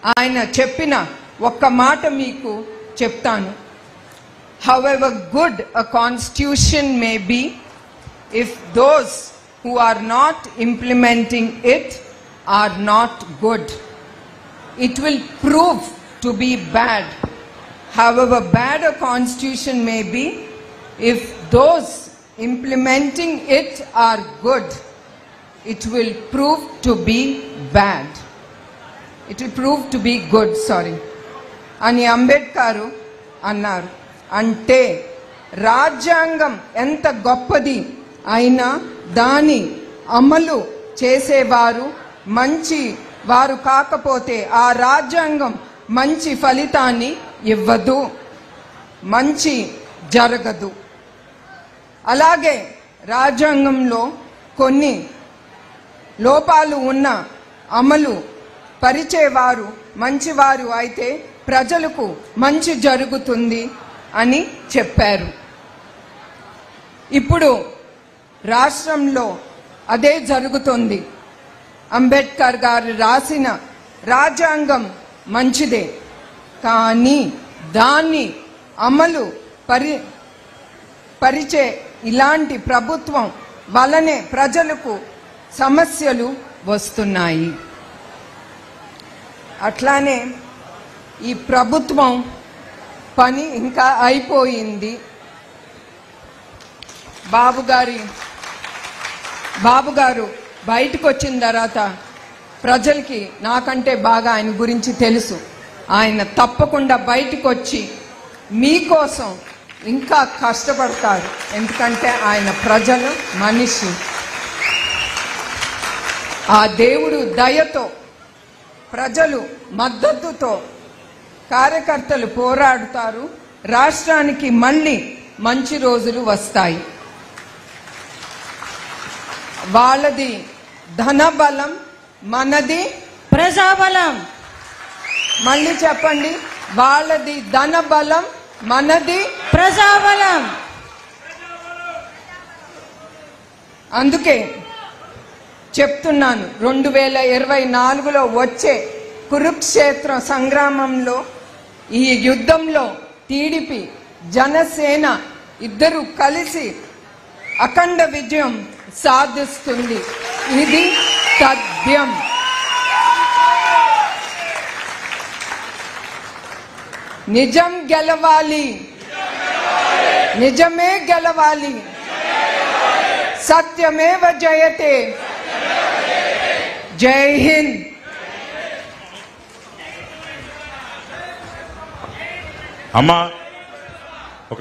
ఆయన చెప్పిన ఒక్క మాట మీకు చెప్తాను however good a constitution may be, if those who are not implementing it are not good, it will prove to be bad. However bad a constitution may be, if those implementing it are good, it will prove to be bad. It will prove to be good, sorry. అని అంబేద్కర్ అన్నారు అంటే రాజ్యాంగం ఎంత గొప్పది అయినా దాని అమలు చేసేవారు మంచి వారు కాకపోతే ఆ రాజ్యాంగం మంచి ఫలితాన్ని ఇవ్వదు మంచి జరగదు అలాగే రాజ్యాంగంలో కొన్ని లోపాలు ఉన్న అమలు పరిచేవారు మంచివారు అయితే ప్రజలకు మంచి జరుగుతుంది అని చెప్పారు ఇప్పుడు రాష్ట్రంలో అదే జరుగుతుంది అంబేద్కర్ గారు రాసిన రాజ్యాంగం మంచిదే కానీ దాన్ని అమలు పరి పరిచే ఇలాంటి ప్రభుత్వం వలనే ప్రజలకు సమస్యలు వస్తున్నాయి అట్లానే ఈ ప్రభుత్వం పని ఇంకా అయిపోయింది బాబు గారి బాబు గారు బయటకు వచ్చిన తర్వాత ప్రజలకి నాకంటే బాగా ఆయన గురించి తెలుసు ఆయన తప్పకుండా బయటకు వచ్చి మీకోసం ఇంకా కష్టపడతారు ఎందుకంటే ఆయన ప్రజలు మనిషి ఆ దేవుడు దయతో ప్రజలు మద్దతుతో కార్యకర్తలు పోరాడుతారు రాష్ట్రానికి మళ్ళీ మంచి రోజులు వస్తాయి వాళ్ళది ధనబలం మనది ప్రజాబలం మళ్ళీ చెప్పండి వాళ్ళది ధనబలం మనది ప్రజాబలం అందుకే చెప్తున్నాను రెండు వేల ఇరవై నాలుగులో వచ్చే కురుక్షేత్ర సంగ్రామంలో ఈ యుద్ధంలో టీడీపీ జనసేన ఇద్దరు కలిసి అఖండ విజయం సాధిస్తుంది ఇది తథ్యం నిజం గెలవాలి నిజమే గెలవాలి సత్యమేవ జయతే జై హింద్ అమ్మా